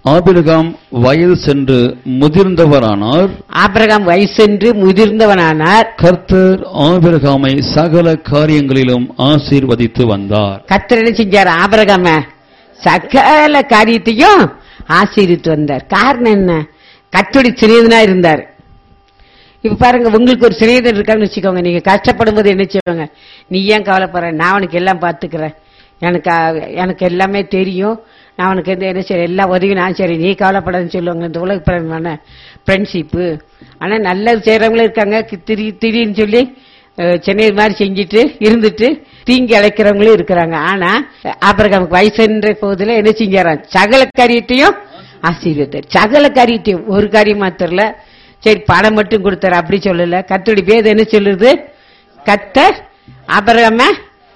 Abraham வயது சென்று முதிர்ந்தவரானார் Abraham வயசென்று முதிர்ந்தவனானார் கர்த்தர் ஆபிரகாமை சகல காரியங்களிலும் ஆசீர்வதித்து வந்தார் கர்த்தர் என்ன செஞ்சார் ஆபிரகாம சகல காரியத்தையும் ஆசீர்வித்து வந்தார் காரணம் என்ன கத்தோடி சிறியதனா இருந்தார் இப்ப பாருங்க உங்களுக்கு ஒரு சிநேகிதன் இருக்கான்னு வச்சுக்கோங்க நீங்க கஷ்டப்படும் போது என்ன செய்வாங்க நீ ஏன் கவலைப்படுற நான் உனக்கு எல்லாம் பாத்துக்கிறேன் எனக்கு அஹ், எனக்கு எல்லாமே தெரியும் நான் உனக்கு எந்த என்ன சரி எல்லா உதவியும் நான் சரி நீ கவலைப்படாதுன்னு சொல்லுவாங்க இந்த உலக பிரமான ஃப்ரெண்ட்ஷிப்பு ஆனா நல்லது செய்யறவங்களும் இருக்காங்க கி- திடீ திடீர்னு சொல்லி அஹ், சென்னை மாதிரி செஞ்சுட்டு இருந்துட்டு தீங்கி அழைக்கிறவங்களும் இருக்கிறாங்க ஆனா ஆபரகாமுக்கு வயசுன்ற போதுல என்ன செஞ்சாராம் சகல காரியத்தையும் ஆசீர்வத்தார் சகல காரியத்தையும் ஒரு காரியம் மாத்திரல சரி பணம் மட்டும் கொடுத்தாரு அப்படி சொல்லல கத்தோடி பேர் என்ன சொல்லுது கத்தர் ஆபரகாம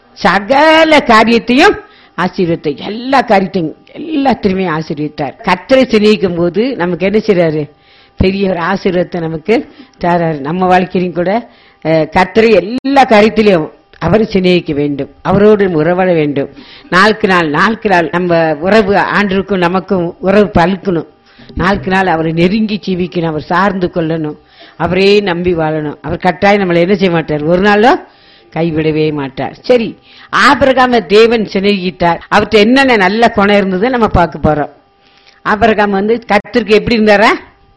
சகல காரியத்தையும் ஆசீர்வத்தை எல்லா காரியத்தையும் எல்லாத்திலுமே ஆசீர்வித்தார் கத்தரை சிநேகிக்கும் போது நமக்கு என்ன செய்றாரு பெரிய ஒரு ஆசீர்வாதத்தை நமக்கு தராரு நம்ம வாழ்க்கையிலும் கூட அஹ், கர்த்தரை எல்லா காரியத்திலையும் அவரை சிநேகிக்க வேண்டும் அவரோடு உறவாட வேண்டும் நாளுக்கு நாள் நாளுக்கு நாள் நம்ம உறவு ஆண்டிற்கும் நமக்கும் உறவு பழுக்கணும் நாளுக்கு நாள் அவரை நெருங்கி ஜீவிக்கணும் அவர் சார்ந்து கொள்ளணும் அவரே நம்பி வாழணும் அவர் கட்டாயம் நம்மளை என்ன செய்ய மாட்டார் ஒரு நாளும் கைவிடவே மாட்டார் சரி ஆபிரகாம தேவன் சிநேகித்தார் அவர்கிட்ட என்னென்ன நல்ல குணம் இருந்தது நம்ம பார்க்க போறோம் ஆபிரகாம் வந்து கர்த்தருக்கு எப்படி இருந்தாரா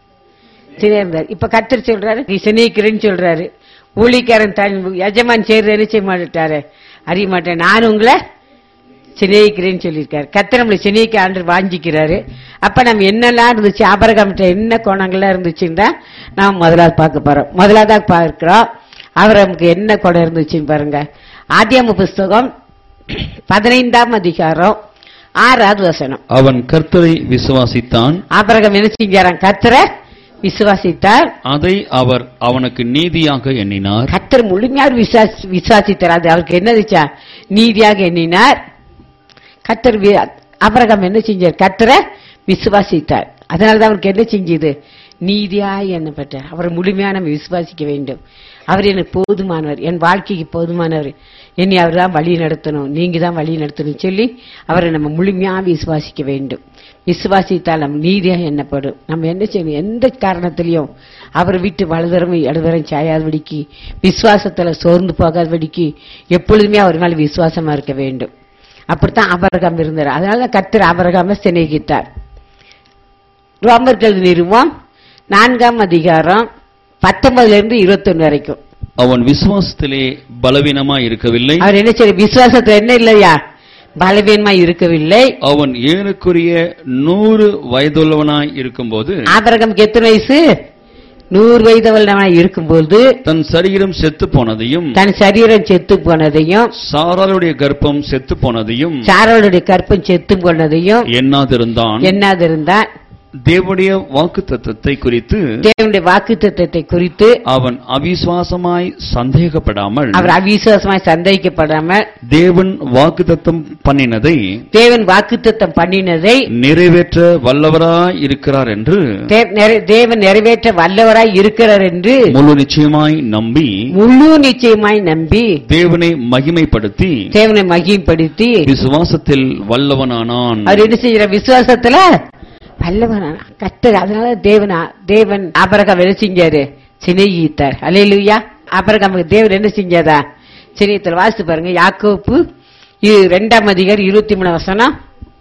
சின்ன இருந்தார் இப்ப கர்த்தர் சொல்றாரு நீ சிநேகிக்கிறேன்னு சொல்றாரு ஊழிக்காரன் தன் எஜமான் செய்யறதுன்னு செய்ய மாட்டாரு அறிய மாட்டேன் நான் உங்களை சிநேகிக்கிறேன்னு சொல்லியிருக்காரு கர்த்தர் நம்மளை சிநேகிக்க ஆண்டு வாஞ்சிக்கிறாரு அப்ப நம்ம என்னெல்லாம் இருந்துச்சு ஆபரகாமிட்ட என்ன குணங்கள்லாம் இருந்துச்சுன்னா நாம் முதலாவது பார்க்க போறோம் முதலாவதா பார்க்கிறோம் அவர் நமக்கு என்ன குணம் இருந்துச்சுன்னு பாருங்க ஆதியாம புஸ்தகம் பதினைந்தாம் அதிகாரம் ஆறாவது வசனம் அவன் கர்த்தரை விசுவாசித்தான் ஆபரகம் என்ன செஞ்சாராம் கர்த்தரை விசுவாசித்தார் அதை அவர் அவனுக்கு நீதியாக எண்ணினார் கர்த்தர் முழுமையாக விசுவாசி விசுவாசித்தார் அது அவருக்கு என்னதுச்சா நீதியாக எண்ணினார் கர்த்தர் வி- ஆபிரகாம் என்ன செஞ்சார் கர்த்தரை விசுவாசித்தார் அதனாலதான் அவருக்கு என்ன செஞ்சது நீதியாய் எண்ணப்பட்டார் அவரை முழுமையாக நம்ம விசுவாசிக்க வேண்டும் அவர் எனக்கு போதுமானவர் என் வாழ்க்கைக்கு போதுமானவர் என்னை அவர் தான் வழி நடத்தணும் நீங்க தான் வழி நடத்தணும் சொல்லி அவரை நம்ம முழுமையா விசுவாசிக்க வேண்டும் விசுவாசித்தால் நம்ம நீதியாக எண்ணப்படும் நம்ம என்ன செய்யணும் எந்த காரணத்திலையும் அவரை விட்டு வலதுரம் இடதுரம் சாயாதபடிக்கு விசுவாசத்துல சோர்ந்து போகாதபடிக்கு எப்பொழுதுமே அவர் மேல விசுவாசமா இருக்க வேண்டும் அப்படித்தான் அபரகம் இருந்தார் அதனால கர்த்தர் அபரகாம சிநேகித்தார் ரோமர்கள் நிறுவம் நான்காம் அதிகாரம் பத்தொன்பதுல இருந்து இருபத்தொன்னு வரைக்கும் அவன் விசுவாசத்திலே பலவீனமாய் இருக்கவில்லை அவர் என்ன செய்ய விசுவாசத்துல என்ன இல்லையா பலவீனமா இருக்கவில்லை அவன் ஏறக்குரிய நூறு வயதுள்ளவனாய் இருக்கும்போது ஆபரகம்க்கு எத்தனை வயசு நூறு வயதவளவனாய் இருக்கும்போது தன் சரீரம் செத்து போனதையும் தன் சரீரம் செத்து போனதையும் சாராளுடைய கர்ப்பம் செத்து போனதையும் சாரோளுடைய கற்பம் செத்து போனதையும் எண்ணாதிருந்தான் என்னாதிருந்தான் தேவனுடைய வாக்கு தத்தத்தை குறித்து தேவனுடைய வாக்கு குறித்து அவன் அவிசுவாசமாய் சந்தேகப்படாமல் அவர் அவிசுவாசமாய் சந்தேகிக்கப்படாமல் தேவன் வாக்குத்தத்தம் பண்ணினதை தேவன் வாக்குத்தத்தம் பண்ணினதை நிறைவேற்ற வல்லவராய் இருக்கிறார் என்று தே- நிறை- தேவன் நிறைவேற்ற வல்லவராய் இருக்கிறார் என்று முழு நிச்சயமாய் நம்பி முழு நிச்சயமாய் நம்பி தேவனை மகிமைப்படுத்தி தேவனை மகிமைப்படுத்தி விசுவாசத்தில் வல்லவனானான் அவர் என்ன செய்யற விசுவாசத்துல வல்லவனான கத்தர் அதனால தேவனா தேவன் ஆபரகம் என்ன செஞ்சாரு சிநேகித்தார் அலையிலுயா ஆபரகம் தேவன் என்ன செஞ்சாதா சிநேகத்தில் வாசித்து பாருங்க யாக்கோப்பு இது ரெண்டாம் அதிகாரி இருபத்தி மூணு வசனம்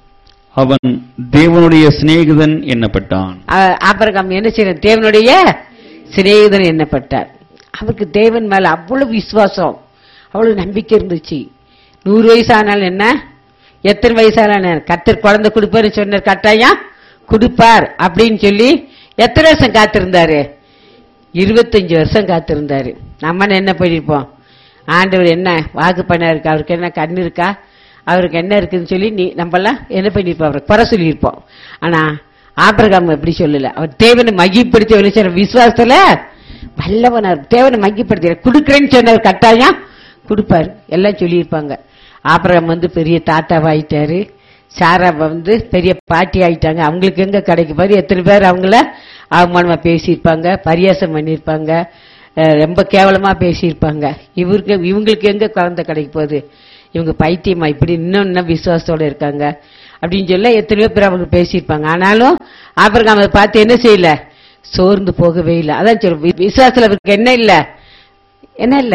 அவன் தேவனுடைய சிநேகிதன் எண்ணப்பட்டான் ஆ- ஆபிரகாம் என்ன செய்யற தேவனுடைய சிநேகிதன் எண்ணப்பட்டார் அவருக்கு தேவன் மேல அவ்வளவு விசுவாசம் அவ்வளவு நம்பிக்கை இருந்துச்சு நூறு வயசானாலும் என்ன எத்தனை வயசான கத்தர் குழந்தை கொடுப்பாருன்னு சொன்னார் கட்டாயம் கொடுப்பார் அப்படின்னு சொல்லி எத்தனை வருஷம் காத்திருந்தாரு இருபத்தஞ்சு வருஷம் காத்திருந்தாரு நம்ம என்ன பண்ணிருப்போம் ஆண்டவர் என்ன வாக்கு பண்ண இருக்கு அவருக்கு என்ன கண் இருக்கா அவருக்கு என்ன இருக்குன்னு சொல்லி நீ நம்மலாம் என்ன பண்ணிருப்போம் அவரை குறை சொல்லியிருப்போம் ஆனா ஆபிரகாம் எப்படி சொல்லல அவர் தேவனை மகிப்படுத்தி வெளிச்ச விசுவாசத்துல வல்லவனார் தேவனை மகிப்படுத்தி கொடுக்குறேன்னு சொன்னவர் கட்டாயம் கொடுப்பாரு எல்லாம் சொல்லியிருப்பாங்க ஆபிரகாம் வந்து பெரிய தாத்தாவாயிட்டாரு சாரா வந்து பெரிய பாட்டி ஆயிட்டாங்க அவங்களுக்கு எங்க கிடைக்க பாரு எத்தனை பேர் அவங்கள அவமானமா பேசியிருப்பாங்க பரியாசம் பண்ணியிருப்பாங்க அஹ் ரொம்ப கேவலமா பேசியிருப்பாங்க இவருக்கு இவங்களுக்கு எங்க குழந்தை கிடைக்க போகுது இவங்க பைத்தியமா இப்படி இன்னும் இன்னும் விசுவாசத்தோட இருக்காங்க அப்படின்னு சொல்ல எத்தனையோ பேர் அவங்க பேசியிருப்பாங்க ஆனாலும் ஆபிரகாம் அதை பார்த்து என்ன செய்யல சோர்ந்து போகவே இல்லை அதான் சொல்ல விசுவாசத்துல அவருக்கு என்ன இல்ல என்ன இல்ல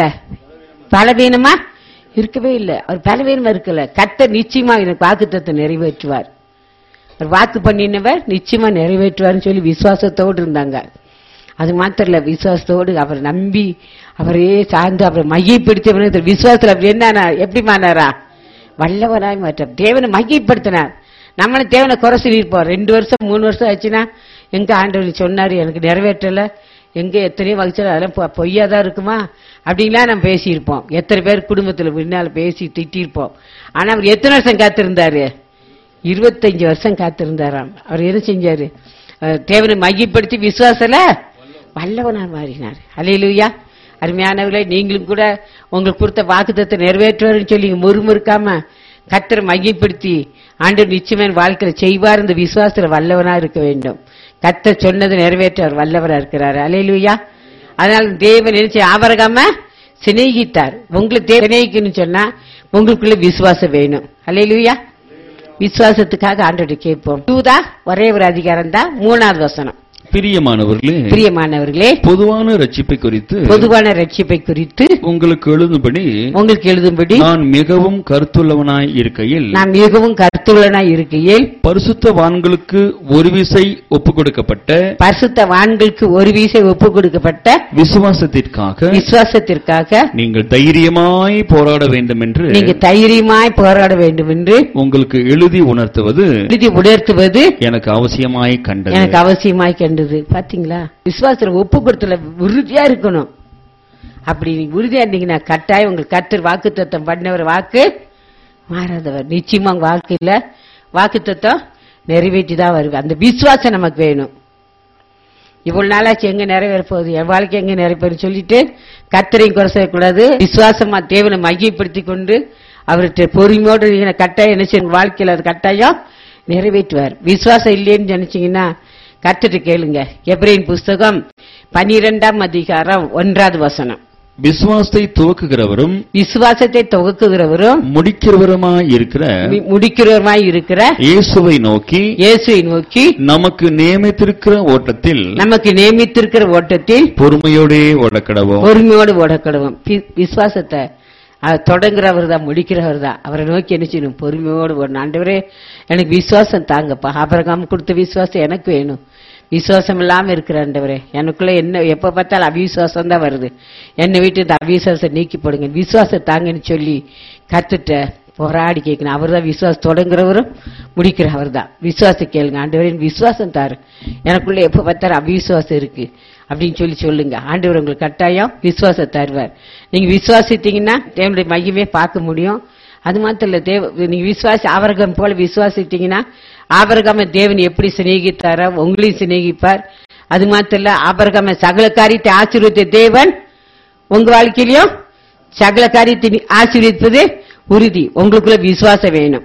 பலவீனமா இருக்கவே இல்லை அவர் பலவீனமா இருக்கல கத்த நிச்சயமா எனக்கு வாக்குத்தத்தை நிறைவேற்றுவார் அவர் வாக்கு பண்ணினவர் நிச்சயமா நிறைவேற்றுவார்னு சொல்லி விசுவாசத்தோடு இருந்தாங்க அது மாத்திரம் இல்ல விசுவாசத்தோடு அவர் நம்பி அவரே சார்ந்து அவரை மையப்படுத்தி விசுவாசத்துல அவர் என்ன எப்படி மானாரா வல்லவராய் மாற்றார் தேவனை மையப்படுத்தினார் நம்மளும் தேவனை குறை சொல்லியிருப்போம் ரெண்டு வருஷம் மூணு வருஷம் ஆச்சுன்னா எங்க ஆண்டவர் சொன்னாரு எனக்கு நிறைவேற்றல எங்க எத்தனையோ வகிச்சாலும் அதெல்லாம் பொ- பொய்யாதான் இருக்குமா அப்படின்லாம் நம்ம பேசியிருப்போம் எத்தனை பேர் குடும்பத்துல முன்னால பேசி திட்டியிருப்போம் ஆனா அவர் எத்தனை வருஷம் காத்திருந்தாரு இருபத்தஞ்சு வருஷம் காத்திருந்தாராம் அவர் என்ன செஞ்சாரு அஹ் தேவனை மையப்படுத்தி விசுவாசல வல்லவனா மாறினார் அலையிலுயா அருமையானவர்களே நீங்களும் கூட உங்களுக்கு கொடுத்த வாக்குத்தத்தை நிறைவேற்றுவாருன்னு சொல்லி நீங்க முறுமுறுக்காம கத்தரை மையப்படுத்தி ஆண்டவர் நிச்சயமா என் வாழ்க்கையில செய்வார் இந்த விசுவாசத்துல வல்லவனா இருக்க வேண்டும் கத்தர் சொன்னதை நிறைவேற்ற அவர் வல்லவரா இருக்கிறார் அலையிலுயா அதனால தேவன் நினைச்சு ஆபரகாம சிநேகித்தார் உங்களுக்கு தேவ சிநேகிக்கணும்னு சொன்னா உங்களுக்குள்ள விசுவாசம் வேணும் அலையிலுயா விசுவாசத்துக்காக ஆண்டோட கேட்போம் தூதா ஒரே ஒரு அதிகாரம் தான் மூணாவது வசனம் பிரியமானவர்களே பிரியமானவர்களே பொதுவான ரட்சிப்பை குறித்து பொதுவான ரட்சிப்பை குறித்து உங்களுக்கு எழுதும்படி உங்களுக்கு எழுதும்படி நான் மிகவும் கருத்துள்ளவனாய் இருக்கையில் நான் மிகவும் கருத்துள்ளனாய் இருக்கையில் பரிசுத்தவான்களுக்கு ஒரு விசை ஒப்புக் கொடுக்கப்பட்ட பரிசுத்த வான்களுக்கு ஒரு வீசை ஒப்பு கொடுக்கப்பட்ட விசுவாசத்திற்காக விசுவாசத்திற்காக நீங்கள் தைரியமாய் போராட வேண்டும் என்று நீங்க தைரியமாய் போராட வேண்டும் என்று உங்களுக்கு எழுதி உணர்த்துவது எழுதி உணர்த்துவது எனக்கு அவசியமாய் கண்டது எனக்கு அவசியமாய் கண்டது பாத்தீங்களா விசுவாசத்துல ஒப்பு கொடுத்தல உறுதியா இருக்கணும் அப்படி நீங்க உறுதியா இருந்தீங்கன்னா கட்டாயம் உங்களுக்கு கர்த்தர் வாக்கு தத்தம் பண்ணவர் வாக்கு மாறாதவர் நிச்சயமா உங்க வாழ்க்கையில வாக்கு தத்தம் நிறைவேற்றி தான் வருது அந்த விசுவாசம் நமக்கு வேணும் இவ்வளவு நாளாச்சு எங்க நிறைவேற போகுது என் வாழ்க்கை எங்க நிறைவேறும் சொல்லிட்டு கத்தரையும் குறை செய்யக்கூடாது விசுவாசமா தேவனை மையப்படுத்தி கொண்டு அவர்கிட்ட பொறுமையோடு நீங்க கட்டாயம் என்ன செய்யும் வாழ்க்கையில அது கட்டாயம் நிறைவேற்றுவார் விசுவாசம் இல்லைன்னு நினைச்சீங்கன்னா கத்துட்டு கேளுங்க எப்ரேன் புஸ்தகம் பனிரெண்டாம் அதிகாரம் ஒன்றாவது வசனம் விசுவாசத்தை துவக்குகிறவரும் விசுவாசத்தை துவக்குகிறவரும் முடிக்கிறவருமாய் இருக்கிற மி- முடிக்கிறவருமாய் இருக்கிற இயேசுவை நோக்கி இயேசுவை நோக்கி நமக்கு நியமித்திருக்கிற ஓட்டத்தில் நமக்கு நியமித்திருக்கிற ஓட்டத்தில் பொறுமையோடே ஓடக்கடவோம் பொறுமையோடு ஓடக்கடுவோம் பி- விசுவாசத்தை அவர் தொடங்குறவர் தான் முடிக்கிறவர் தான் அவரை நோக்கி என்ன செய்யணும் பொறுமையோடு ஓடணும் ஆண்டவரே எனக்கு விசுவாசம் தாங்கப்பா ஆபரகாம் கொடுத்த விசுவாசம் எனக்கு வேணும் விசுவாசம் இல்லாம இருக்கிற ஆண்டவரே எனக்குள்ள என்ன எப்ப பார்த்தாலும் அவிசுவாசம் தான் வருது என்னை விட்டு இந்த அவிசுவாசம் நீக்கி போடுங்க விசுவாசம் தாங்கன்னு சொல்லி கத்துட்ட போராடி கேட்கணும் அவர் தான் விசுவாசம் தொடங்குறவரும் முடிக்கிற அவர் தான் விசுவாசம் கேளுங்க ஆண்டவரே எனக்கு விசுவாசம் தாரு எனக்குள்ள எப்ப பார்த்தாலும் அவிசுவாசம் இருக்கு அப்படின்னு சொல்லி சொல்லுங்க ஆண்டவர் உங்களுக்கு கட்டாயம் விசுவாசம் தருவார் நீங்க விசுவாசித்தீங்கன்னா தேவனுடைய மையமே பார்க்க முடியும் அது மாத்திரம் இல்ல தேவ நீங்க விசுவாசி ஆபரகம் போல விசுவாசித்தீங்கன்னா ஆபரகாம தேவன் எப்படி சிநேகித்தாரோ உங்களையும் சிநேகிப்பார் அது மாத்திரம் இல்ல ஆபரகாம சகல காரியத்தை ஆசீர்வதித்த தேவன் உங்க வாழ்க்கையிலும் சகல காரியத்தை நீ ஆசீர்வதிப்பது உறுதி உங்களுக்குள்ள விசுவாசம் வேணும்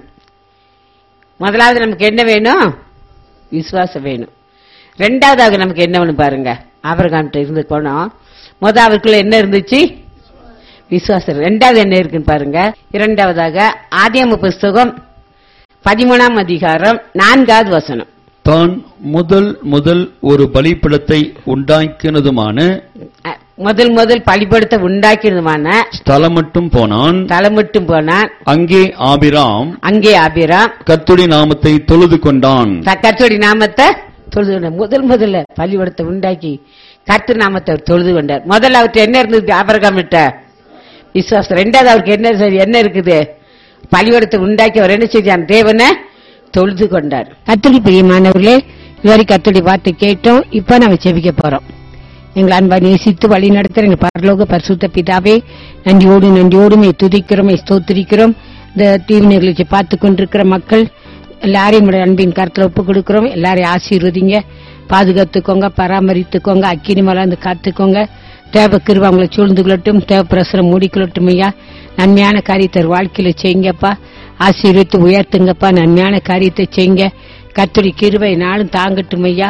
முதலாவது நமக்கு என்ன வேணும் விசுவாசம் வேணும் ரெண்டாவதாக நமக்கு என்ன வேணும் பாருங்க ஆபரகாம்கிட்ட இருந்து போனோம் முத அவருக்குள்ள என்ன இருந்துச்சு விசுவாசம் ரெண்டாவது என்ன இருக்குன்னு பாருங்க இரண்டாவதாக ஆதியம புஸ்தகம் பதிமூணாம் அதிகாரம் நான்காவது வசனம் தான் முதல் முதல் ஒரு பலிப்பிடத்தை உண்டாக்கினதுமான அஹ், முதல் முதல் பழிபடுத்த உண்டாக்கினதுமான ஸ்தலம் மட்டும் போனான் தலைமட்டும் போனான் அங்கே ஆபிராம் அங்கே ஆபிராம் கர்த்தருடைய நாமத்தை தொழுது கொண்டான் கர்த்தருடைய நாமத்தை தொழுது கொண்டார் முதல் முதல்ல பள்ளிக்கூடத்தை உண்டாக்கி கர்த்தர் நாமத்தை அவர் தொழுது கொண்டார் முதல்ல அவர்கிட்ட என்ன இருந்தது ஆபரகாமிட்ட விசுவாசம் ரெண்டாவது அவருக்கு என்ன சரி என்ன இருக்குது பள்ளிக்கூடத்தை உண்டாக்கி அவர் என்ன செஞ்சான் தேவனை தொழுது கொண்டார் கத்தடி பிரியமானவர்களே இதுவரை கத்தடி வார்த்தை கேட்டோம் இப்ப நாங்க செபிக்க போறோம் எங்களை அன்பா நேசித்து வழி நடத்துற எங்க பரலோக பரிசுத்த பிதாவே நன்றியோடு நன்றியோடுமே துதிக்கிறோம் ஸ்தோத்திரிக்கிறோம் இந்த டிவி நிகழ்ச்சி பார்த்து கொண்டிருக்கிற மக்கள் எல்லாரையும் உடைய அன்பின் கருத்துல ஒப்பு கொடுக்கிறோம் எல்லாரையும் ஆசீர்வதிங்க பாதுகாத்துக்கோங்க பராமரித்துக்கோங்க அக்கினி மலர்ந்து காத்துக்கோங்க தேவ கிருப அவங்களை சூழ்ந்து கொள்ளட்டும் தேவ பிரசரம் மூடிக்கொள்ளட்டும் ஐயா நன்மையான காரியத்தை ஒரு வாழ்க்கையில செய்யுங்கப்பா ஆசீர்வித்து உயர்த்துங்கப்பா நன்மையான காரியத்தை செய்யுங்க கத்துடி கிருபை நாளும் தாங்கட்டும் ஐயா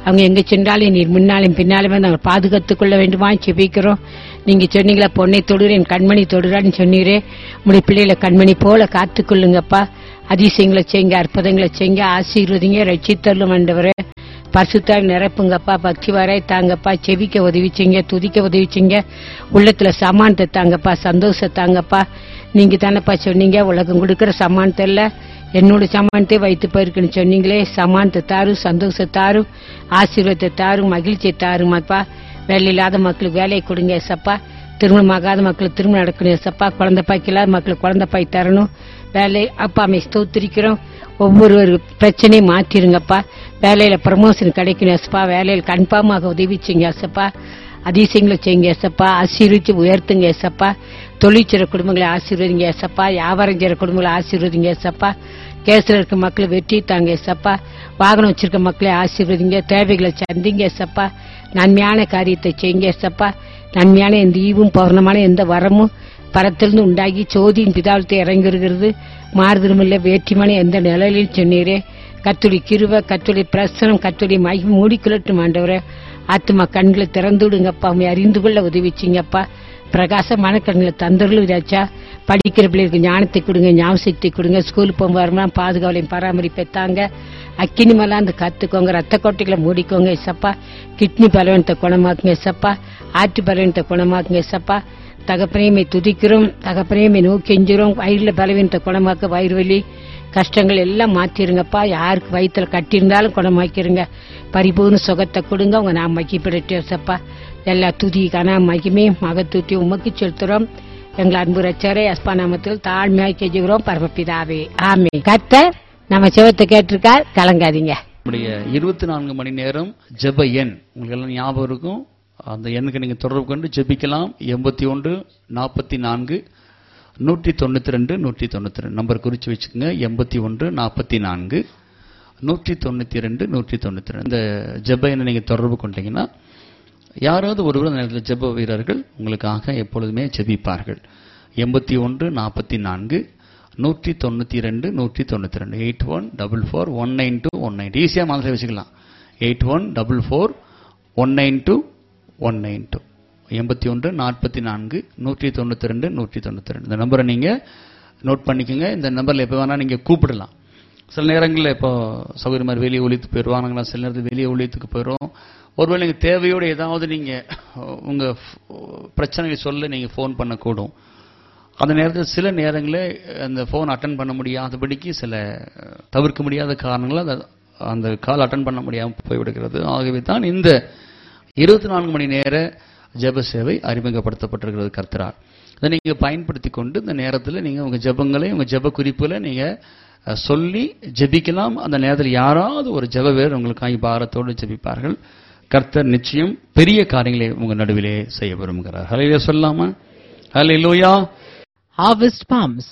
அவங்க எங்க சென்றாலும் நீர் முன்னாலும் பின்னாலும் வந்து அவங்க பாதுகாத்துக் கொள்ள வேண்டுமா செபிக்கிறோம் நீங்க சொன்னீங்களா பொண்ணை தொடுறேன் கண்மணி தொடுறான்னு சொன்னீரே உங்களுடைய பிள்ளைகளை கண்மணி போல காத்துக்கொள்ளுங்கப்பா அதிசயங்களை செய்யுங்க அற்புதங்களை செய்யுங்க ஆசீர்வதிங்க ரட்சித்தள்ளும் ஆண்டவரே பரிசுத்தால் நிரப்புங்கப்பா பக்தி வரை தாங்கப்பா செவிக்க உதவிச்சிங்க துதிக்க உதவிச்சிங்க உள்ளத்துல சமானத்தை தாங்கப்பா சந்தோஷத்தை தாங்கப்பா நீங்க தானப்பா சொன்னீங்க உலகம் கொடுக்கிற சமானத்தை இல்ல என்னோட சமானத்தை வைத்து போயிருக்குன்னு சொன்னீங்களே சமானத்தை தாரும் சந்தோஷத்தை தாரும் ஆசீர்வாதத்தை தாரும் மகிழ்ச்சியை தாருமாப்பா வேலை இல்லாத மக்களுக்கு வேலையை கொடுங்க ஏசப்பா திருமணம் ஆகாத மக்களுக்கு திருமணம் நடக்கணும் ஏசப்பா குழந்தை பாய்க்கு இல்லாத மக்களுக்கு குழந்தை பாய் தரணும் வேலை அப்பா அம்மை ஸ்தோத்திரிக்கிறோம் ஒவ்வொரு பிரச்சனையும் மாத்திருங்கப்பா வேலையில ப்ரமோஷன் கிடைக்கணும் ஏசப்பா வேலையில் கன்ஃபார்மாக உதவிச்சிங்க ஏசப்பா அதிசயங்களை செய்யுங்க ஏசப்பா ஆசீர்வதிச்சு உயர்த்துங்க ஏசப்பா தொழிற்சிற குடும்பங்களை ஆசீர்வதிங்க ஏசப்பா வியாபாரம் செய்யற குடும்பங்களை ஆசீர்வதிங்க ஏசப்பா கேஸ்ல இருக்க மக்களை வெற்றி தாங்க ஏசப்பா வாகனம் வச்சிருக்க மக்களை ஆசீர்வதிங்க தேவைகளை சந்திங்க ஏசப்பா நன்மையான காரியத்தை செய்யுங்க ஏசப்பா நன்மையான எந்த ஈவும் பௌர்ணமான எந்த வரமும் பரத்திலிருந்து உண்டாகி சோதியின் பிதாவத்தை இறங்கி வருகிறது மாறுதலுமில்ல வேற்றுமான எந்த நிலையிலும் சொன்னீரே கத்துடி கிருவ கத்துடி பிரசனம் கத்துடி மகி மூடிக்கொள்ளட்டும் ஆண்டவரே ஆத்துமா கண்களை திறந்து விடுங்கப்பா உண்மை அறிந்து கொள்ள உதவிச்சிங்கப்பா பிரகாசமான கண்களை தந்தர்களும் இதாச்சா படிக்கிற பிள்ளைகளுக்கு ஞானத்தை கொடுங்க ஞாபகத்தை கொடுங்க ஸ்கூலுக்கு போகும்போது வரும்போது பாதுகாவலையும் பராமரிப்பை தாங்க அக்கினி மேல அந்த கத்துக்கோங்க ரத்த கோட்டைகளை மூடிக்கோங்க எசப்பா கிட்னி பலவீனத்தை குணமாக்குங்க எசப்பா ஆற்று பலவீனத்தை குணமாக்குங்க எசப்பா தகப்பனையுமே துதிக்கிறோம் தகப்பனையுமே நோக்கி எஞ்சுறோம் வயிறுல பலவீனத்தை குணமாக்க வயிறு வலி கஷ்டங்கள் எல்லாம் மாத்திருங்கப்பா யாருக்கு வயிற்றுல கட்டியிருந்தாலும் குணமாக்கிருங்க பரிபூர்ண சுகத்தை கொடுங்க உங்க நான் மகிப்பிடட்டு சப்பா எல்லா துதி கன மகிமே மகத்துத்தி உமக்கு செலுத்துறோம் எங்கள் அன்பு ரச்சரை அஸ்பா நாமத்தில் தாழ்மையாய் கெஞ்சுகிறோம் பரமபிதாவே ஆமே கர்த்தர் நம்ம செவத்தை கேட்டிருக்கார் கலங்காதீங்க நம்முடைய இருபத்தி நான்கு மணி நேரம் ஜெப எண் உங்களுக்கு எல்லாம் ஞாபகம் இருக்கும் அந்த எண்ணுக்கு நீங்க தொடர்பு கொண்டு ஜெபிக்கலாம் எண்பத்தி ஒன்று நாற்பத்தி நான்கு நூற்றி தொண்ணூத்தி ரெண்டு நூற்றி தொண்ணூத்தி ரெண்டு நம்பர் குறிச்சு வச்சுக்கோங்க எண்பத்தி ஒன்று நாற்பத்தி நான்கு நூற்றி தொண்ணூத்தி ரெண்டு நூற்றி தொண்ணூத்தி ரெண்டு இந்த ஜெப எண்ணை நீங்க தொடர்பு கொண்டீங்கன்னா யாராவது ஒருவர் அந்த நேரத்தில் ஜெப வீரர்கள் உங்களுக்காக எப்பொழுதுமே ஜெபிப்பார்கள் எண்பத்தி ஒன்று நாற்பத்தி நான்கு நூற்றி தொண்ணூற்றி ரெண்டு நூற்றி தொண்ணூற்றி ரெண்டு eight one double four one nine two one nine ஈஸியாக மாதிரி வச்சுக்கலாம் eight one double four one nine two one nine two எண்பத்தி ஒன்று நாற்பத்தி நான்கு நூற்றி தொண்ணூற்றி ரெண்டு நூற்றி தொண்ணூற்றி ரெண்டு இந்த நம்பரை நீங்கள் நோட் பண்ணிக்கோங்க இந்த நம்பரில் எப்போ வேணால் நீங்கள் கூப்பிடலாம் சில நேரங்களில் இப்போ சௌகரியமாக மாதிரி வெளியே ஒழித்து போயிடுவாங்களா சில நேரத்தில் வெளியே ஒழித்துக்கு போயிடும் ஒருவேளை நீங்கள் தேவையோடு ஏதாவது நீங்கள் உங்கள் பிரச்சனைகளை சொல்ல நீங்கள் ஃபோன் பண்ணக்கூடும் அந்த நேரத்தில் சில நேரங்களில் அந்த ஃபோன் அட்டன் பண்ண முடியாதபடிக்கு சில அஹ், தவிர்க்க முடியாத காரணங்களால் அந்த- அந்த கால் அட்டன் பண்ண முடியாமல் போய்விடுகிறது ஆகவே தான் இந்த இருபத்தி நான்கு மணி நேர ஜெப சேவை அறிமுகப்படுத்தப்பட்டிருக்கிறது கர்த்தரால் இதை நீங்கள் பயன்படுத்தி கொண்டு இந்த நேரத்தில் நீங்கள் உங்கள் ஜெபங்களை உங்கள் ஜெப குறிப்புகளை நீங்கள் அஹ், சொல்லி ஜெபிக்கலாம் அந்த நேரத்தில் யாராவது ஒரு ஜெப வேறு உங்களுக்காக பாரத்தோடு ஜெபிப்பார்கள் கர்த்தர் நிச்சயம் பெரிய காரியங்களை உங்கள் நடுவிலே செய்ய விரும்புகிறார் ஹலையில சொல்லாமா ஹலையிலோயா Harvest Palms.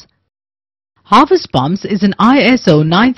Harvest Palms is an ISO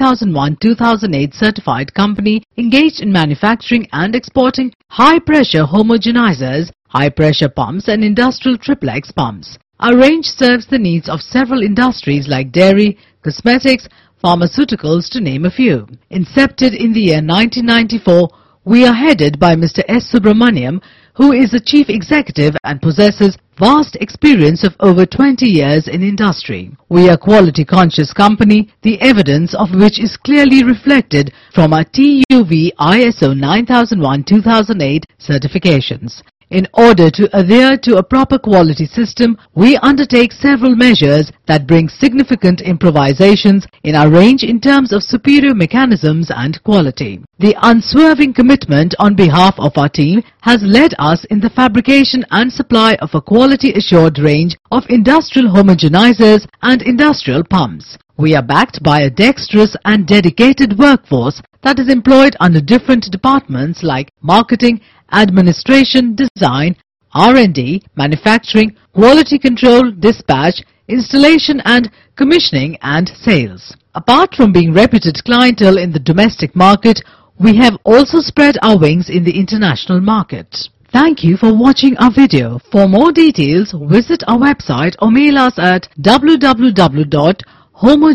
9001-2008 certified company engaged in manufacturing and exporting high-pressure homogenizers, high-pressure pumps and industrial triplex pumps. Our range serves the needs of several industries like dairy, cosmetics, pharmaceuticals to name a few. Incepted in the year 1994, we are headed by Mr. S. Subramaniam, who is the chief executive and possesses vast experience of over 20 years in industry. We are quality conscious company, the evidence of which is clearly reflected from our TUV ISO 9001-2008 certifications. In order to adhere to a proper quality system, we undertake several measures that bring significant improvisations in our range in terms of superior mechanisms and quality. The unswerving commitment on behalf of our team has led us in the fabrication and supply of a quality assured range of industrial homogenizers and industrial pumps. We are backed by a dexterous and dedicated workforce that is employed under different departments like marketing, administration, design, R&D, manufacturing, quality control, dispatch, installation and commissioning and sales. Apart from being reputed clientele in the domestic market, we have also spread our wings in the international market. Thank you for watching our video. For more details, visit our website or mail us at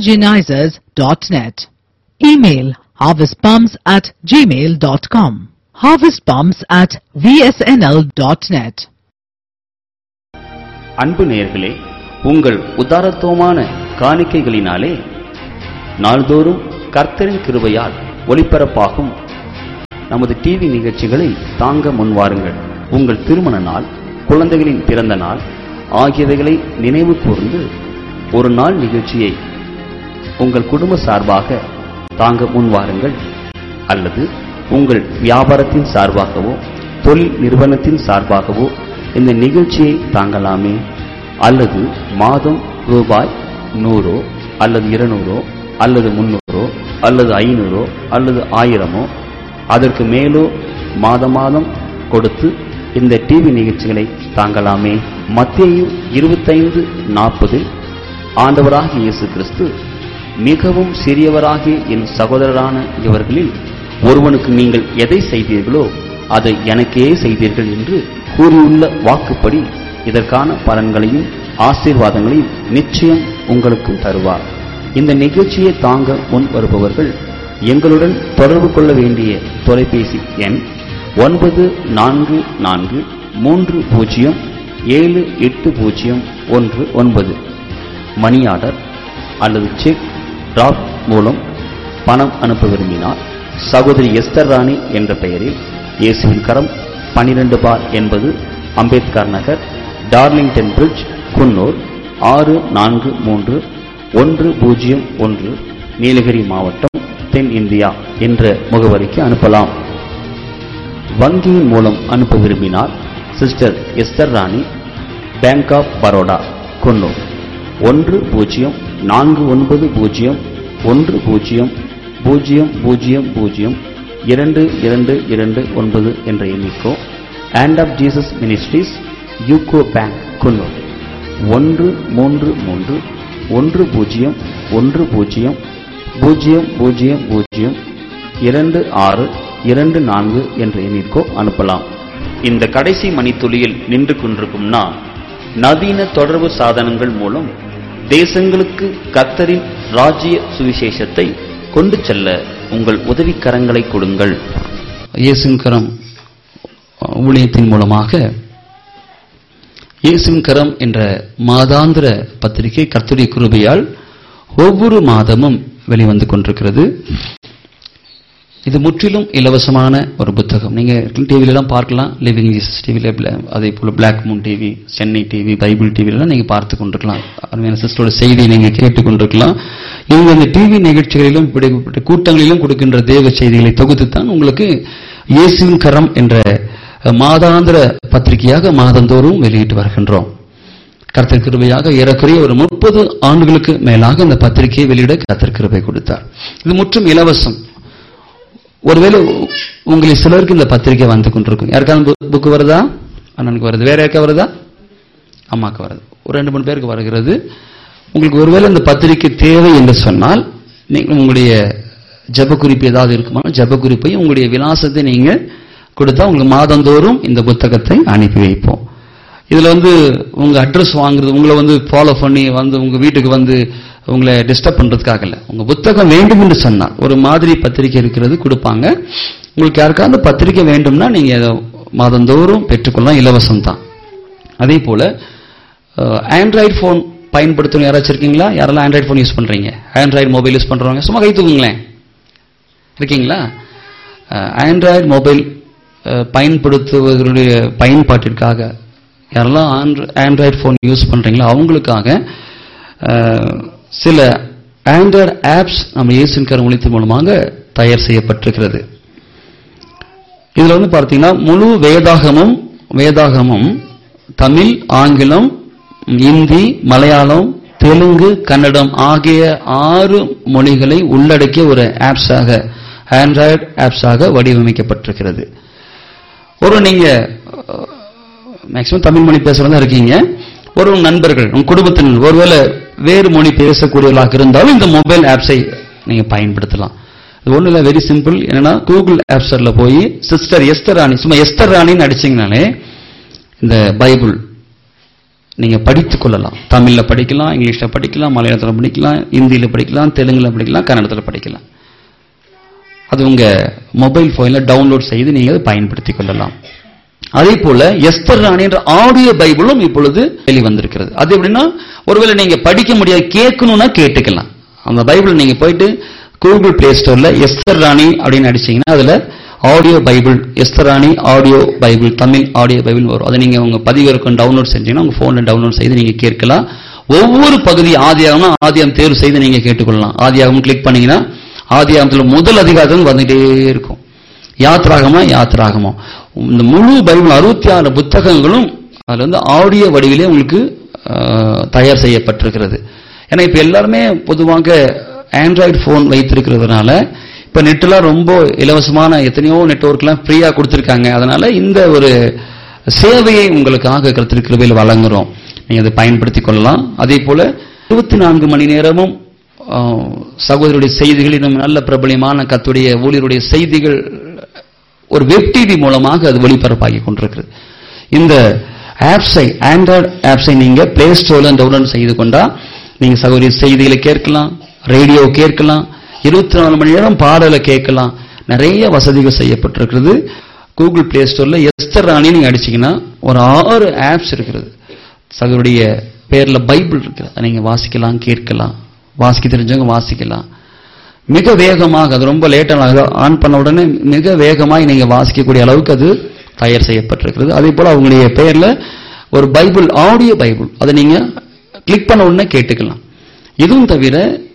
www.homogenizers.net. Email harvestpumps at gmail.com. Harvest Palms at vsnl.net. அன்பு நேயர்களே உங்கள் உதாரத்துவமான காணிக்கைகளினாலே நாள்தோறும் கர்த்தரின் கிருபையால் ஒளிபரப்பாகும் நமது TV நிகழ்ச்சிகளை தாங்க முன்வாருங்கள் உங்கள் திருமண நாள் குழந்தைகளின் பிறந்த நாள் ஆகியவைகளை நினைவு கூர்ந்து ஒரு நாள் நிகழ்ச்சியை உங்கள் குடும்ப சார்பாக தாங்க முன்வாருங்கள் அல்லது உங்கள் வியாபாரத்தின் சார்பாகவோ தொழில் நிறுவனத்தின் சார்பாகவோ இந்த நிகழ்ச்சியை தாங்கலாமே அல்லது மாதம் ரூபாய் நூறோ அல்லது இருநூறோ அல்லது முன்னூறோ அல்லது ஐநூறோ அல்லது ஆயிரமோ அதற்கு மேலோ மாத மாதம் கொடுத்து இந்த டிவி நிகழ்ச்சிகளை தாங்கலாமே மத்தேயு இருபத்தைந்து நாற்பதில் ஆண்டவராகிய இயேசு கிறிஸ்து மிகவும் சிறியவராகிய என் சகோதரரான இவர்களில் ஒருவனுக்கு நீங்கள் எதை செய்தீர்களோ அதை எனக்கே செய்தீர்கள் என்று கூறியுள்ள வாக்குப்படி இதற்கான பலன்களையும் ஆசீர்வாதங்களையும் நிச்சயம் உங்களுக்கு தருவார் இந்த நிகழ்ச்சியை தாங்க முன் வருபவர்கள் எங்களுடன் தொடர்பு கொள்ள வேண்டிய தொலைபேசி எண் ஒன்பது நான்கு நான்கு மூன்று பூஜ்ஜியம் ஏழு எட்டு பூஜ்ஜியம் ஒன்று ஒன்பது மணி ஆர்டர் அல்லது செக் டிராப் மூலம் பணம் அனுப்ப விரும்பினால் சகோதரி எஸ்தர் ராணி என்ற பெயரில் இயேசுவின் கரம் பனிரெண்டு பார் என்பது அம்பேத்கர் நகர் டார்லிங்டன் பிரிட்ஜ் குன்னூர் ஆறு நான்கு மூன்று ஒன்று பூஜ்ஜியம் ஒன்று நீலகிரி மாவட்டம் தென் இந்தியா என்ற முகவரிக்கு அனுப்பலாம் வங்கியின் மூலம் அனுப்ப விரும்பினால் sister Esther Rani bank of Baroda Coonoor ஒன்று பூஜ்ஜியம் நான்கு ஒன்பது பூஜ்ஜியம் ஒன்று பூஜ்ஜியம் பூஜ்ஜியம் பூஜ்ஜியம் பூஜ்ஜியம் இரண்டு இரண்டு இரண்டு ஒன்பது என்ற எண்ணிக்கோ hand of Jesus ministries UCO bank Coonoor ஒன்று மூன்று மூன்று ஒன்று பூஜ்ஜியம் ஒன்று பூஜ்ஜியம் பூஜ்ஜியம் பூஜ்ஜியம் பூஜ்ஜியம் இரண்டு ஆறு இரண்டு நான்கு என்ற எண்ணிற்கோ அனுப்பலாம் இந்த கடைசி மணித்துளியில் நின்று கொண்டிருக்கும் நான் நவீன தொடர்பு சாதனங்கள் மூலம் தேசங்களுக்கு கத்தரின் ராஜ்ய சுவிசேஷத்தை கொண்டு செல்ல உங்கள் உதவிக்கரங்களை கொடுங்கள் இயேசுவின் கரம் ஊழியத்தின் மூலமாக இயேசுவின் கரம் என்ற மாதாந்திர பத்திரிகை கர்த்தருடைய கிருபையால் ஒவ்வொரு மாதமும் வெளிவந்து கொண்டிருக்கிறது இது முற்றிலும் இலவசமான ஒரு புத்தகம் நீங்க டிவில எல்லாம் பார்க்கலாம் லிவிங் ஜீசஸ் டிவில அதே போல black moon TV Chennai TV bible TV எல்லாம் நீங்க பார்த்து கொண்டிருக்கலாம் அருமையான சிஸ்டரோட செய்தியை நீங்க கேட்டுக் கொண்டிருக்கலாம் இவங்க இந்த டிவி நிகழ்ச்சிகளிலும் இப்படிப்பட்ட கூட்டங்களிலும் கொடுக்கின்ற தேவ செய்திகளை தொகுத்து தான் உங்களுக்கு இயேசுவின் கரம் என்ற மாதாந்திர பத்திரிகையாக மாதந்தோறும் வெளியிட்டு வருகின்றோம் கர்த்தர் கிருபையாக ஏறக்குறைய ஒரு முப்பது ஆண்டுகளுக்கு மேலாக இந்த பத்திரிகையை வெளியிட கர்த்தர் கிருபை கொடுத்தார் இது முற்றும் இலவசம் ஒருவேளை உங்களை சிலருக்கு இந்த பத்திரிகை வந்து கொண்டிருக்கும் யாருக்காவது புக்கு வருதா அண்ணனுக்கு வருது வேற யாருக்கா வருதா அம்மாக்கு வருது ஒரு ரெண்டு மூணு பேருக்கு வருகிறது உங்களுக்கு ஒருவேளை இந்த பத்திரிகை தேவை என்று சொன்னால் நீங்கள் உங்களுடைய ஜப குறிப்பு ஏதாவது இருக்குமா ஜப குறிப்பையும் உங்களுடைய விலாசத்தை நீங்க கொடுத்தா உங்களுக்கு மாதந்தோறும் இந்த புத்தகத்தை அனுப்பி வைப்போம் இதுல வந்து உங்க அட்ரஸ் வாங்குறது உங்களை வந்து ஃபாலோ பண்ணி வந்து உங்க வீட்டுக்கு வந்து உங்களை டிஸ்டர்ப் பண்றதுக்காக இல்ல உங்க புத்தகம் வேண்டும் என்று சொன்னா ஒரு மாதிரி பத்திரிக்கை இருக்கிறது கொடுப்பாங்க உங்களுக்கு யாருக்காவது பத்திரிக்கை வேண்டும்னா நீங்க மாதந்தோறும் பெற்றுக்கொள்ளலாம் இலவசம் தான் அதே போல ஆண்ட்ராய்டு போன் பயன்படுத்தணும் யாராச்சும் இருக்கீங்களா யாரெல்லாம் ஆண்ட்ராய்டு போன் யூஸ் பண்றீங்க ஆண்ட்ராய்டு மொபைல் யூஸ் பண்றவங்க சும்மா கை தூக்குங்களேன் இருக்கீங்களா ஆண்ட்ராய்டு மொபைல் பயன்படுத்துவதனுடைய பயன்பாட்டிற்காக யாரெல்லாம் ஆண்ட்ராய்டு ஃபோன் யூஸ் பண்றீங்களோ அவங்களுக்காக சில ஆண்ட்ராய்டு ஆப்ஸ் நம்ம இயேசுவின் கரம் ஒழித்து மூலமாக தயார் செய்யப்பட்டிருக்கிறது இதுல வந்து பார்த்தீங்கன்னா முழு வேதாகமும் வேதாகமும் தமிழ் ஆங்கிலம் இந்தி மலையாளம் தெலுங்கு கன்னடம் ஆகிய ஆறு மொழிகளை உள்ளடக்கிய ஒரு ஆப்ஸாக ஆண்ட்ராய்டு ஆப்ஸாக வடிவமைக்கப்பட்டிருக்கிறது ஒரு நீங்க மேக்சிமம் தமிழ் மொழி பேசுறதா இருக்கீங்க ஒரு நண்பர்கள் உங்க குடும்பத்தினர் ஒருவேளை வேறு மொழி பேசக்கூடியவர்களாக இருந்தாலும் இந்த மொபைல் ஆப்ஸை நீங்க பயன்படுத்தலாம் இது ஒண்ணு இல்ல வெரி சிம்பிள் என்னன்னா கூகுள் ஆப் ஸ்டோர்ல போய் சிஸ்டர் எஸ்தர் ராணி சும்மா எஸ்தர் ராணின்னு அடிச்சீங்கனாலே இந்த பைபிள் நீங்க படித்துக் கொள்ளலாம் தமிழ்ல படிக்கலாம் இங்கிலீஷ்ல படிக்கலாம் மலையாளத்துல படிக்கலாம் இந்தியில படிக்கலாம் தெலுங்குல படிக்கலாம் கன்னடத்துல படிக்கலாம் அது உங்க மொபைல் போன்ல டவுன்லோட் செய்து நீங்க அதை பயன்படுத்திக் கொள்ளலாம் அதே போல எஸ்தர் ராணி என்ற ஆடியோ பைபிளும் இப்பொழுது வெளிவந்திருக்கிறது அது எப்படின்னா ஒருவேளை நீங்க படிக்க முடியாது கேட்கணும்னா கேட்டுக்கலாம் அந்த பைபிள் நீங்க போயிட்டு கூகுள் பிளே ஸ்டோர்ல எஸ்தர் ராணி அப்படின்னு அடிச்சீங்கன்னா அதுல audio bible Esther Rani audio bible Tamil audio bible வரும் அதை நீங்க உங்க பதிவிறக்கம் டவுன்லோட் செஞ்சீங்கன்னா உங்க போன்ல டவுன்லோட் செய்து நீங்க கேட்கலாம் ஒவ்வொரு பகுதி ஆதியாகம்னா ஆதியாகம் தேர்வு செய்து நீங்க கேட்டுக்கொள்ளலாம் ஆதியாகம் கிளிக் பண்ணீங்கன்னா ஆதியாகத்துல முதல் அதிகாரம் வந்துட்டே இருக்கும் யாத்ராகமா யாத்ராகமா இந்த முழு பைபிள் அறுபத்தி ஆறு புத்தகங்களும் அதுல வந்து ஆடியோ வடிவிலே உங்களுக்கு ஆஹ், தயார் செய்யப்பட்டிருக்கிறது ஏன்னா இப்ப எல்லாருமே பொதுவாக ஆண்ட்ராய்டு போன் வைத்திருக்கிறதுனால இப்ப நெட்லாம் ரொம்ப இலவசமான எத்தனையோ நெட்வொர்க்லாம் ஃப்ரீயா கொடுத்திருக்காங்க அதனால இந்த ஒரு சேவையை உங்களுக்காக கருத்திருக்கிறவையில் வழங்குறோம் நீங்க அதை பயன்படுத்திக் கொள்ளலாம் அதே போல இருபத்தி நான்கு மணி நேரமும் ஆஹ், சகோதரருடைய செய்திகள் இன்னும் நல்ல பிரபலியமான கத்துடைய ஊழியருடைய செய்திகள் ஒரு வெப் டிவி மூலமாக அது ஒளிபரப்பாகி கொண்டிருக்கிறது இந்த ஆப்ஸை ஆண்ட்ராய்டு ஆப்ஸை நீங்க பிளே ஸ்டோர்ல டவுன்லோட் செய்து கொண்டா நீங்க சகோதரி செய்திகளை கேட்கலாம் ரேடியோ கேட்கலாம் இருபத்தி நாலு மணி நேரம் பாடலை கேட்கலாம் நிறைய வசதிகள் செய்யப்பட்டிருக்கிறது கூகுள் பிளே ஸ்டோர்ல எஸ்தர் ராணி நீங்க அடிச்சீங்கன்னா ஒரு ஆறு ஆப்ஸ் இருக்கிறது சகோதரிய பேர்ல பைபிள் இருக்கு அதை நீங்க வாசிக்கலாம் கேட்கலாம் வாசிக்க தெரிஞ்சவங்க வாசிக்கலாம் மிக வேகமாக அது ரொம்ப லேட்டாக ஆன் பண்ண உடனே மிக வேகமாக நீங்க வாசிக்கக்கூடிய அளவுக்கு அது தயார் செய்யப்பட்டிருக்கிறது அதே போல அவங்களுடைய பெயர்ல ஒரு பைபிள் ஆடியோ பைபிள் அதை நீங்க கிளிக் பண்ண உடனே கேட்டுக்கலாம் இதுவும் தவிர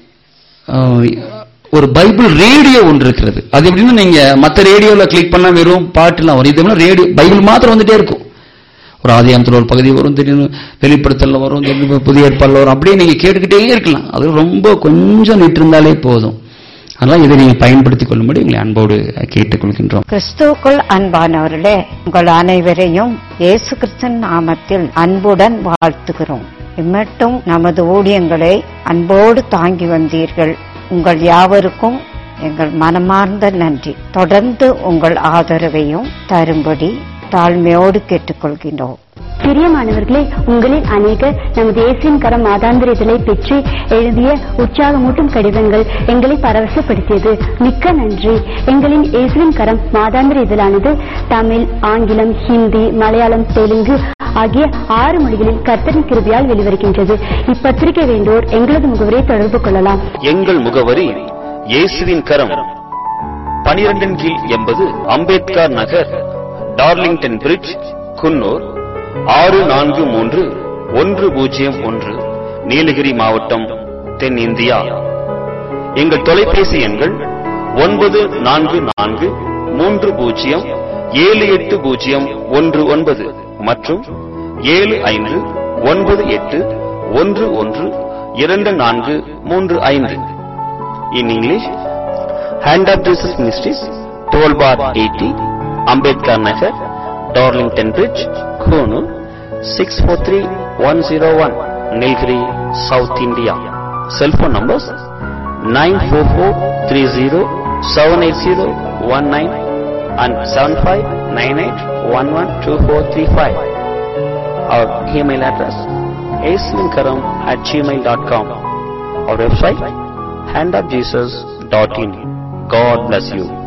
அஹ், ஒரு பைபிள் ரேடியோ ஒன்று இருக்கிறது அது எப்படின்னா நீங்க மற்ற ரேடியோல கிளிக் பண்ணா வெறும் பாட்டுலாம் வரும் இது ரேடியோ பைபிள் மாத்திரம் வந்துட்டே இருக்கும் ஒரு ஆதியாமத்தில் ஒரு பகுதி வரும் திடீர்னு வெளிப்படுத்தல வரும் திடீர்னு புதிய ஏற்பாடுல வரும் அப்படியே நீங்க கேட்டுக்கிட்டே இருக்கலாம் அது ரொம்ப கொஞ்சம் நிட்டு இருந்தாலே போதும் அதனால இதை நீங்க பயன்படுத்திக் கொள்ளும்படி உங்களை அன்போடு கேட்டுக்கொள்கின்றோம் கிறிஸ்துவுக்குள் அன்பானவர்களே உங்கள் அனைவரையும் இயேசு கிறிஸ்தன் நாமத்தில் அன்புடன் வாழ்த்துகிறோம் இம்மட்டும் நமது ஊழியங்களை அன்போடு தாங்கி வந்தீர்கள் உங்கள் யாவருக்கும் எங்கள் மனமார்ந்த நன்றி தொடர்ந்து உங்கள் ஆதரவையும் தரும்படி தாழ்மையோடு கேட்டுக்கொள்கின்றோம் பிரியமானவர்களே உங்களில் அநேகர் நமது இயேசுவின் கரம் மாதாந்திர இதழை பெற்று எழுதிய உற்சாகமூட்டும் கடிதங்கள் எங்களை பரவசப்படுத்தியது மிக்க நன்றி எங்களின் இயேசுவின் கரம் மாதாந்திர இதழானது தமிழ் ஆங்கிலம் ஹிந்தி மலையாளம் தெலுங்கு ஆகிய ஆறு மொழிகளில் கர்த்தரின் கிருபியால் வெளிவருகின்றது இப்பத்திரிகை வேண்டோர் எங்களது முகவரை தொடர்பு கொள்ளலாம் எங்கள் முகவரி இயேசுவின் கரம் பனிரெண்டின் கீழ் எண்பது அம்பேத்கர் நகர் டார்லிங்டன் பிரிட்ஜ் குன்னூர் ஆறு நான்கு மூன்று ஒன்று பூஜ்ஜியம் ஒன்று நீலகிரி மாவட்டம் தென் இந்தியா எங்கள் தொலைபேசி எண்கள் ஒன்பது நான்கு நான்கு மூன்று பூஜ்ஜியம் ஏழு எட்டு பூஜ்ஜியம் ஒன்று ஒன்பது மற்றும் ஏழு ஐந்து ஒன்பது எட்டு ஒன்று ஒன்று இரண்டு நான்கு மூன்று ஐந்து in English hand of Jesus ministries twelve bar eighty Ambedkar Nagar Darlington bridge Coonoor six four three one zero one Nilgiri south India cellphone numbers nine four four three zero seven eight zero one nine and seven five nine eight one one two four three five our email address asminkaram at gmail.com our website handofjesus.in god bless you